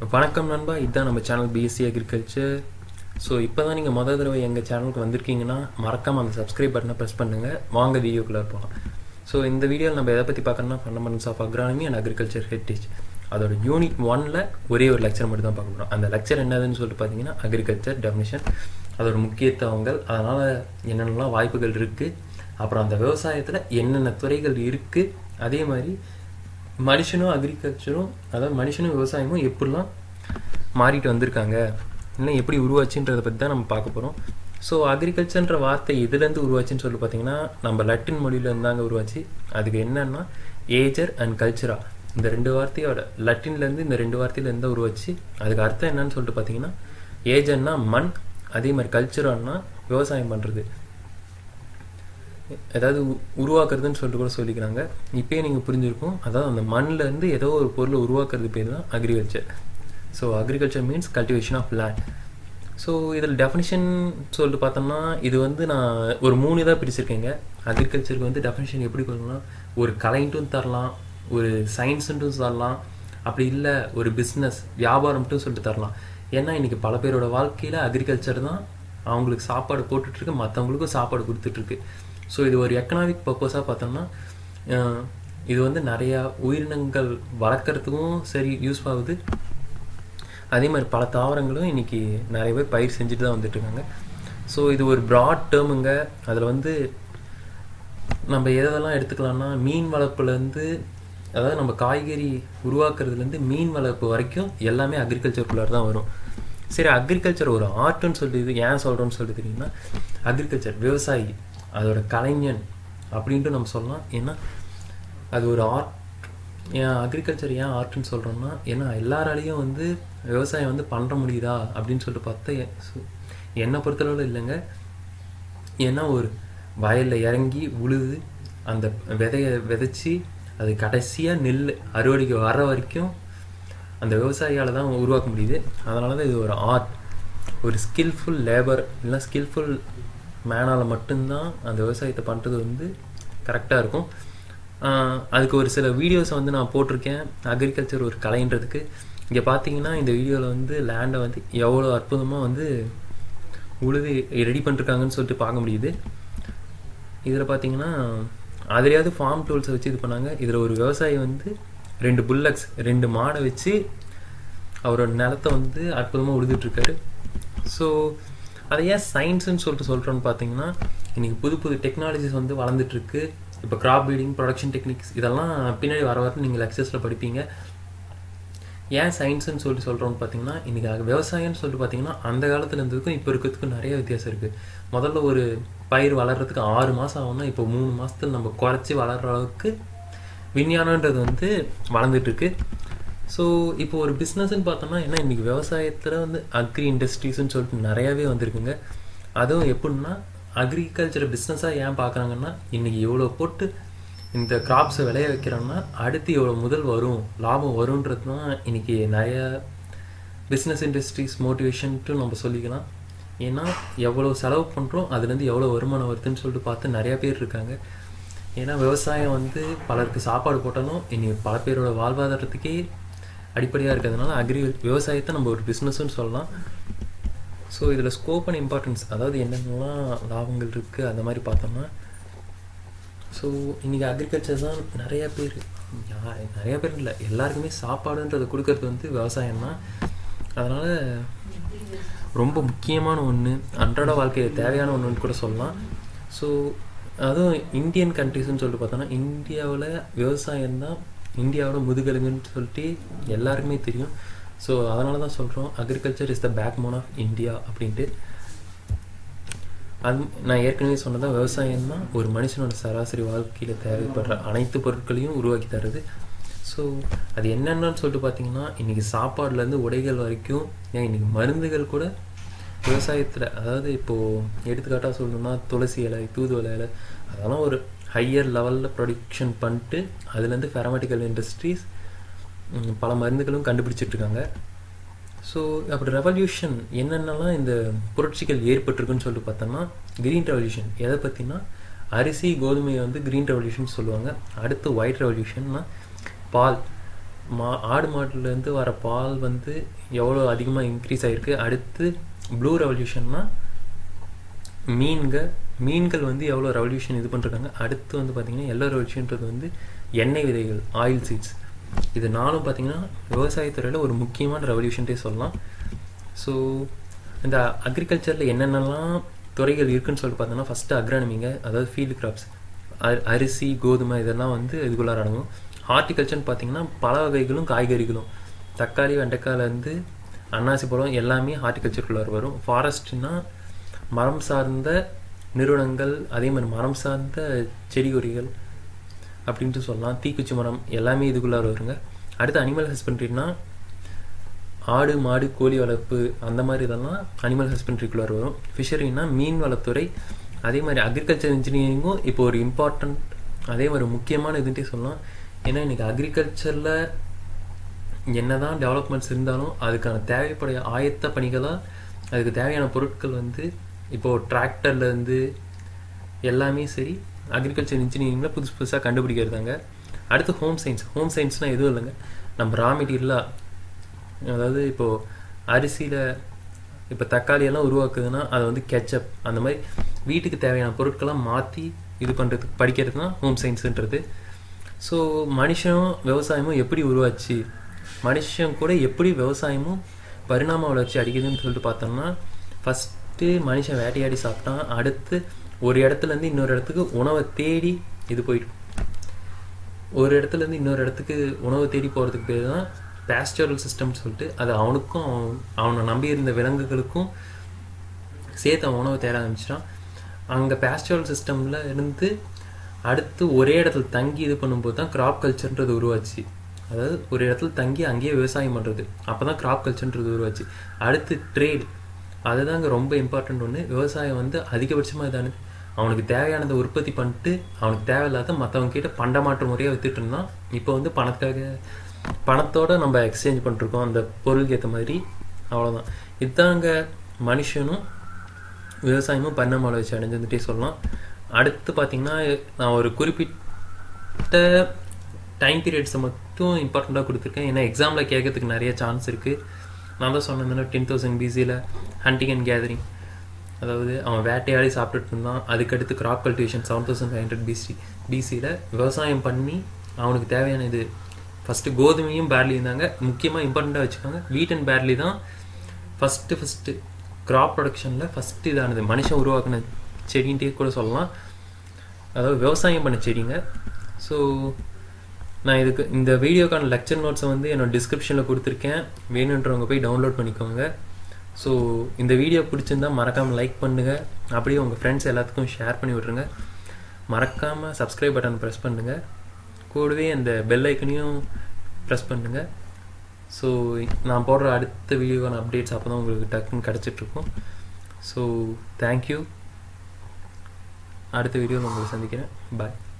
வணக்கம் நண்பா இதுதான் நம்ம சேனல் பிஎஸ்சி அக்ரிகல்ச்சர் ஸோ இப்போ தான் நீங்கள் மொதல் தடவை எங்கள் சேனலுக்கு வந்திருக்கீங்கன்னா மறக்காமல் அந்த சப்ஸ்கிரைப் பட்டனை ப்ரெஸ் பண்ணுங்கள் வாங்க வீடியோக்குள்ளே போகலாம் ஸோ இந்த வீடியோவில் நம்ம எதை பற்றி பார்க்கணும்னா fundamentals of agronomy and agriculture heritage அதோட யூனிட் ஒனில் ஒரே ஒரு லெக்சர் மட்டும் தான் பார்க்க போகிறோம் அந்த லெக்சர் என்னதுன்னு சொல்லிட்டு பார்த்தீங்கன்னா அக்ரிகல்ச்சர் டெஃபினிஷன் அதோட முக்கியத்துவங்கள் அதனால் என்னென்னலாம் வாய்ப்புகள் இருக்குது அப்புறம் அந்த விவசாயத்தில் என்னென்ன துறைகள் இருக்குது அதே மாதிரி மனுஷனும் அக்ரிகல்ச்சரும் அதாவது மனுஷனும் விவசாயமும் எப்படிலாம் மாறிட்டு வந்திருக்காங்க இல்லை எப்படி உருவாச்சுன்றதை பற்றி தான் நம்ம பார்க்க போகிறோம் ஸோ அக்ரிகல்ச்சர்ன்ற வார்த்தை எதுலேருந்து உருவாச்சுன்னு சொல்லி பார்த்தீங்கன்னா நம்ம லட்டின் மொழியிலேருந்து தாங்க உருவாச்சு அதுக்கு என்னன்னா ஏஜர் அண்ட் கல்ச்சரா இந்த ரெண்டு வார்த்தையோட லட்டின்லேருந்து இந்த ரெண்டு வார்த்தையிலேருந்து தான் உருவாச்சு அதுக்கு அர்த்தம் என்னன்னு சொல்லிட்டு பார்த்தீங்கன்னா ஏஜர்னா மண் அதே மாதிரி கல்ச்சரான்னா விவசாயம் பண்ணுறது ஏதாவது உ- உருவாக்குறதுன்னு சொல்லிட்டு கூட சொல்லிக்கிறாங்க இப்பயே நீங்கள் புரிஞ்சிருக்கும் அதாவது அந்த மண்ணில் இருந்து ஏதோ ஒரு பொருளை உருவாக்குறது பேர் தான் agriculture so agriculture means cultivation of land so இதில் டெஃபினிஷன் சொல்லிட்டு பார்த்தோம்னா இது வந்து நான் ஒரு மூணு இதாக பிரிச்சிருக்கேங்க அக்ரிகல்ச்சருக்கு வந்து டெஃபினிஷன் எப்படி பண்ணலாம் ஒரு கலைன்ட்டும் தரலாம் ஒரு சயின்ஸுன்ட்டும் தரலாம் அப்படி இல்லை ஒரு பிஸ்னஸ் வியாபாரம்ட்டும் சொல்லிட்டு தரலாம் ஏன்னா இன்னைக்கு பல பேரோட வாழ்க்கையில் அக்ரிகல்ச்சர் தான் அவங்களுக்கு சாப்பாடு போட்டுட்ருக்கு மற்றவங்களுக்கும் சாப்பாடு கொடுத்துட்ருக்கு ஸோ இது ஒரு எக்கனாமிக் பர்பஸாக பார்த்தோம்னா அஹ், இது வந்து நிறையா உயிரினங்கள் வளர்க்குறதுக்கும் சரி யூஸ் ஆகுது அதே மாதிரி பல தாவரங்களும் இன்னைக்கு நிறைய பேர் பயிர் செஞ்சுட்டு தான் வந்துட்டு இருக்காங்க ஸோ இது ஒரு ப்ராட் டேர்முங்க அதில் வந்து நம்ம எதெல்லாம் எடுத்துக்கலாம்னா மீன் வளர்ப்புலேருந்து அதாவது நம்ம காய்கறி உருவாக்குறதுலேருந்து மீன் வளர்ப்பு வரைக்கும் எல்லாமே அக்ரிகல்ச்சருக்குள்ளார தான் வரும் சரி அக்ரிகல்ச்சர் ஒரு ஆர்ட்னு சொல்லி இது ஏன் சொல்கிறோன்னு சொல்லி தெரியுங்கன்னா அக்ரிகல்ச்சர் விவசாயி அதோட கலைஞன் அப்படின்ட்டு நம்ம சொல்லலாம் ஏன்னா அது ஒரு ஆர்ட் ஏன் அக்ரிகல்ச்சர் ஏன் ஆர்ட்னு சொல்கிறோம்னா ஏன்னா எல்லாராலையும் வந்து விவசாயம் வந்து பண்ண முடியுதா அப்படின்னு சொல்லிட்டு பார்த்தா எ- சு- என்னை பொறுத்தளவில் இல்லைங்க ஏன்னா ஒரு வயலில் இறங்கி உழுது அந்த விதைய விதைச்சி அது கடைசியாக நெல் அறுவடைக்கு வர வரைக்கும் அந்த விவசாயியால் தான் உருவாக்க முடியுது அதனால தான் இது ஒரு ஆர்ட் ஒரு ஸ்கில்ஃபுல் லேபர் இல்லைன்னா ஸ்கில்ஃபுல் மேனால் மட்டும்தான் அந்த விவசாயத்தை பண்ணுறது வந்து கரெக்டாக இருக்கும் ஆஹ் அதுக்கு ஒரு சில வீடியோஸை வந்து நான் போட்டிருக்கேன் அக்ரிகல்ச்சர் ஒரு கலைன்றதுக்கு இங்கே பார்த்தீங்கன்னா இந்த வீடியோவில் வந்து லேண்டை வந்து எவ்வளோ அற்புதமாக வந்து உழுது ரெடி பண்ணிருக்காங்கன்னு சொல்லிட்டு பார்க்க முடியுது இதில் பார்த்தீங்கன்னா அதுலேயாவது ஃபார்ம் டூல்ஸை வச்சு இது பண்ணாங்க இதில் ஒரு விவசாயி வந்து ரெண்டு புல்லக்ஸ் ரெண்டு மாடை வச்சு அவரோட நிலத்தை வந்து அற்புதமாக உழுதுட்ருக்காரு ஸோ அதை ஏன் சயின்ஸ்னு சொல்லிட்டு சொல்கிறோன்னு பார்த்தீங்கன்னா இன்றைக்கி புது புது டெக்னாலஜிஸ் வந்து வளர்ந்துட்டுருக்கு இப்போ கிராப் பீடிங் ப்ரொடக்ஷன் டெக்னிக்ஸ் இதெல்லாம் பின்னாடி வர வர நீங்கள் லெக்சர்ஸில் படிப்பீங்க ஏன் சயின்ஸ்னு சொல்லிட்டு சொல்கிறோம்னு பார்த்தீங்கன்னா இன்றைக்கி அது விவசாயம்னு சொல்லிட்டு பார்த்தீங்கன்னா அந்த காலத்தில் இருந்ததுக்கும் இப்போ இருக்கிறதுக்கும் நிறைய வித்தியாசம் இருக்குது முதல்ல ஒரு பயிர் வளர்கிறதுக்கு ஆறு மாதம் ஆகும்னா இப்போ மூணு மாதத்துல நம்ம குறைச்சி வளர்கிற அளவுக்கு விஞ்ஞானன்றது வந்து வளர்ந்துட்டு இருக்கு ஸோ இப்போ ஒரு பிஸ்னஸ்ன்னு பார்த்தோம்னா என்ன இன்றைக்கி விவசாயத்தில் வந்து அக்ரி இண்டஸ்ட்ரீஸ்னு சொல்லிட்டு நிறையாவே வந்திருக்குங்க அதுவும் எப்படின்னா அக்ரிகல்ச்சர் பிஸ்னஸாக ஏன் பார்க்குறாங்கன்னா இன்றைக்கி இவ்வளோ போட்டு இந்த கிராப்ஸை விளைய வைக்கிறோம்னா அடுத்து எவ்வளோ முதல் வரும் லாபம் வரும்ன்றது தான் இன்றைக்கி நிறைய பிஸ்னஸ் இண்டஸ்ட்ரீஸ் மோட்டிவேஷன்ட்டு நம்ம சொல்லிக்கலாம் ஏன்னா எவ்வளோ செலவு பண்ணுறோம் அதுலேருந்து எவ்வளோ வருமானம் வருதுன்னு சொல்லிட்டு பார்த்து நிறையா பேர் இருக்காங்க ஏன்னா விவசாயம் வந்து பலருக்கு சாப்பாடு போட்டாலும் இனி பல பேரோட வாழ்வாதாரத்துக்கே அடிப்படையாக இருக்கிறதுனால அக்ரி விவசாயத்தை நம்ம ஒரு பிஸ்னஸ்ன்னு சொல்லலாம் ஸோ இதில் ஸ்கோப் அண்ட் இம்பார்ட்டன்ஸ் அதாவது என்னென்னலாம் லாபங்கள் இருக்குது அந்த மாதிரி பார்த்தோம்னா ஸோ இன்றைக்கி அக்ரிகல்ச்சர் தான் நிறைய பேர் யா- நிறைய பேர் இல்லை எல்லாருக்குமே சாப்பாடுன்றதை கொடுக்கறது வந்து விவசாயம் தான் அதனால் ரொம்ப முக்கியமான ஒன்று அன்றாட வாழ்க்கையில் தேவையான ஒன்றுன்னு கூட சொல்லலாம் ஸோ அதுவும் இந்தியன் கண்ட்ரிஸ்னு சொல்லிட்டு பார்த்தோன்னா இந்தியாவில் விவசாயம் தான் இந்தியாவோட முதுகெலும்புன்னு சொல்லிட்டு எல்லாருக்குமே தெரியும் ஸோ அதனால தான் சொல்கிறோம் agriculture is the backbone of India அப்படின்ட்டு அது நான் ஏற்கனவே சொன்னதா விவசாயம் தான் ஒரு மனுஷனோட சராசரி வாழ்க்கையில் தேவைப்படுற அனைத்து பொருட்களையும் உருவாக்கி தருது ஸோ அது என்னென்னு சொல்லிட்டு பார்த்தீங்கன்னா இன்றைக்கி சாப்பாடுலேருந்து உடைகள் வரைக்கும் ஏன் இன்றைக்கி மருந்துகள் கூட விவசாயத்தில் அதாவது இப்போது எடுத்துக்காட்டாக சொல்லணும்னா துளசி இலை தூதுவளை இலை அதெல்லாம் ஒரு ஹையர் லெவலில் ப்ரொடக்ஷன் பண்ணிட்டு அதுலேருந்து ஃபெரமெட்டிக்கல் இண்டஸ்ட்ரீஸ் பல மருந்துகளும் கண்டுபிடிச்சிட்டு இருக்காங்க ஸோ அப்படி ரெவல்யூஷன் என்னென்னலாம் இந்த புரட்சிகள் ஏற்பட்டிருக்குன்னு சொல்லிட்டு பார்த்தோம்னா க்ரீன் ரெவல்யூஷன் எதை பற்றினா அரிசி கோதுமையை வந்து க்ரீன் ரெவல்யூஷன் சொல்லுவாங்க அடுத்து ஒயிட் ரெவல்யூஷன்னா பால் மா ஆடு மாட்டுலேருந்து வர பால் வந்து எவ்வளோ அதிகமாக இன்க்ரீஸ் ஆகிருக்கு அடுத்து ப்ளூ ரெவல்யூஷன்னா மீன்கள் மீன்கள் வந்து எவ்வளோ ரெவல்யூஷன் இது பண்ணிருக்காங்க அடுத்து வந்து பார்த்திங்கன்னா எல்லோ ரெவல்யூஷன்றது வந்து எண்ணெய் விதைகள் ஆயில் சீட்ஸ் இது நாளும் பார்த்திங்கன்னா விவசாயத்துறையில் ஒரு முக்கியமான ரெவல்யூஷன்ட்டே சொல்லலாம் ஸோ இந்த அக்ரிகல்ச்சரில் என்னென்னலாம் துறைகள் இருக்குன்னு சொல்லிட்டு பார்த்தோன்னா ஃபஸ்ட்டு அக்ரானமிங்க அதாவது ஃபீல்டு கிராப்ஸ் அரிசி கோதுமை இதெல்லாம் வந்து இதுக்குள்ளார அடங்கும் ஹார்டிகல்ச்சர்னு பார்த்தீங்கன்னா பல வகைகளும் காய்கறிகளும் தக்காளி வெண்டைக்காயிலேருந்து அன்னாசி பழம் எல்லாமே ஹார்டிகல்ச்சருக்குள்ளார வரும் ஃபாரஸ்ட்னா மரம் சார்ந்த நிறுவனங்கள் அதே மாதிரி மரம் சார்ந்த செடி கொடிகள் அப்படின்ட்டு சொல்லலாம் தீக்குச்சி மரம் எல்லாமே இதுக்குள்ளார வருங்க அடுத்து அனிமல் ஹஸ்பண்ட்ரினா ஆடு மாடு கோழி வளர்ப்பு அந்த மாதிரி இதெல்லாம் அனிமல் ஹஸ்பண்ட்ரிக்குள்ளார வரும் ஃபிஷரினா மீன் வளத்துறை அதே மாதிரி அக்ரிகல்ச்சர் இன்ஜினியரிங்கும் இப்போ ஒரு இம்பார்ட்டண்ட் அதே மாதிரி முக்கியமான இதுன்ட்டே சொல்லலாம் ஏன்னா இன்றைக்கி அக்ரிகல்ச்சரில் என்ன தான் டெவலப்மெண்ட்ஸ் இருந்தாலும் அதுக்கான தேவைப்படைய ஆயத்த பணிகளாக அதுக்கு தேவையான பொருட்கள் வந்து இப்போது டிராக்டர்லேருந்து எல்லாமே சரி அக்ரிகல்ச்சர் இன்ஜினியரிங்கில் புதுசு புதுசாக கண்டுபிடிக்கிறதாங்க அடுத்து ஹோம் சயின்ஸ் ஹோம் சயின்ஸ்னால் எதுவும் இல்லைங்க நம்ம ரா மெட்டீரியலாக அதாவது இப்போது அரிசியில் இப்போ தக்காளி எல்லாம் உருவாக்குதுன்னா அதை வந்து கெச்சப் அந்த மாதிரி வீட்டுக்கு தேவையான பொருட்கள்லாம் மாற்றி இது பண்ணுறதுக்கு படிக்கிறது தான் ஹோம் சயின்ஸுன்றது ஸோ மனுஷனும் விவசாயமும் எப்படி உருவாச்சு மனுஷன் கூட எப்படி விவசாயமும் பரிணாம வளர்ச்சி அடிக்குதுன்னு சொல்லிட்டு பார்த்தோம்னா ஃபஸ்ட்டு மனுஷன் வேட்டையாடி சாப்பிட்டான் அடுத்து ஒரு இடத்துலேருந்து இன்னொரு இடத்துக்கு உணவை தேடி இது போயிட்டு ஒரு இடத்துலேருந்து இன்னொரு இடத்துக்கு உணவை தேடி போகிறதுக்கு பேர் தான் பேஸ்டரல் சிஸ்டம்னு சொல்லிட்டு அது அவனுக்கும் அவன் அவனை நம்பி இருந்த விலங்குகளுக்கும் சேர்த்து அவன் உணவை தேட ஆரம்பிச்சிட்டான் அங்கே பேஸ்டரல் சிஸ்டமில் இருந்து அடுத்து ஒரே இடத்துல தங்கி இது பண்ணும்போது தான் கிராப் கல்ச்சர்ன்றது உருவாச்சு அதாவது ஒரு இடத்துல தங்கி அங்கேயே விவசாயம் பண்ணுறது அப்போ தான் கிராப் கல்ச்சர்ன்றது உருவாச்சு அடுத்து ட்ரேட் அதுதாங்க ரொம்ப இம்பார்ட்டண்ட் ஒன்று விவசாயம் வந்து அதிகபட்சமாக இதானது அவனுக்கு தேவையானதை உற்பத்தி பண்ணிட்டு அவனுக்கு தேவையில்லாத மற்றவங்க கிட்ட பண்டமாற்று முறையாக வித்துட்டு இருந்தான் இப்போ வந்து பணத்துக்காக பணத்தோட நம்ம எக்ஸ்சேஞ்ச் பண்ணிருக்கோம் அந்த பொருளுக்கு ஏற்ற மாதிரி அவ்வளோதான் இதுதாங்க மனுஷனும் விவசாயமும் பரிணாம வளர்ச்சி அடைஞ்சுட்டே சொல்லலாம் அடுத்து பார்த்திங்கன்னா நான் ஒரு குறிப்பிட்ட டைம் பீரியட்ஸை மட்டும் இம்பார்ட்டண்ட்டாக கொடுத்துருக்கேன் ஏன்னா எக்ஸாமில் கேட்கறதுக்கு நிறைய சான்ஸ் இருக்குது நான் தான் சொன்னதுன்னா டென் தௌசண்ட் பிசியில் ஹண்டிங் அண்ட் கேதரிங் அதாவது அவன் வேட்டையாடி சாப்பிட்டுட்டு இருந்தான் அதுக்கடுத்து crop cultivation seven thousand five hundred BC பிசியில் விவசாயம் பண்ணி அவனுக்கு தேவையான இது ஃபஸ்ட்டு கோதுமையும் பேர்லியும் தாங்க முக்கியமாக இம்பார்ட்டண்ட்டாக வச்சுக்கோங்க வீட் அண்ட் பேர்லி தான் ஃபஸ்ட்டு ஃபஸ்ட்டு கிராப் ப்ரொடக்ஷனில் ஃபஸ்ட்டு இதானது மனுஷன் உருவாக்கின செடின்ட்டே கூட சொல்லலாம் அதாவது விவசாயம் பண்ண செடிங்க ஸோ நான் இதுக்கு இந்த வீடியோக்கான லெக்சர் நோட்ஸை வந்து என்னோட டிஸ்கிரிப்ஷனில் கொடுத்துருக்கேன் வேணுன்றவங்க போய் டவுன்லோட் பண்ணிக்கோங்க ஸோ இந்த வீடியோ பிடிச்சிருந்தா மறக்காமல் லைக் பண்ணுங்கள் அப்படியே உங்கள் ஃப்ரெண்ட்ஸ் எல்லாத்துக்கும் ஷேர் பண்ணி விட்ருங்க மறக்காமல் சப்ஸ்கிரைப் பட்டன் ப்ரெஸ் பண்ணுங்கள் கூடவே அந்த பெல் ஐக்கனையும் ப்ரெஸ் பண்ணுங்கள் ஸோ நான் போடுற அடுத்த வீடியோக்கான அப்டேட்ஸ் அப்போ தான் உங்களுக்கு டக்குன்னு கிடச்சிட்ருக்கும் ஸோ தேங்க்யூ அடுத்த வீடியோவில் உங்களை சந்திக்கிறேன் பாய்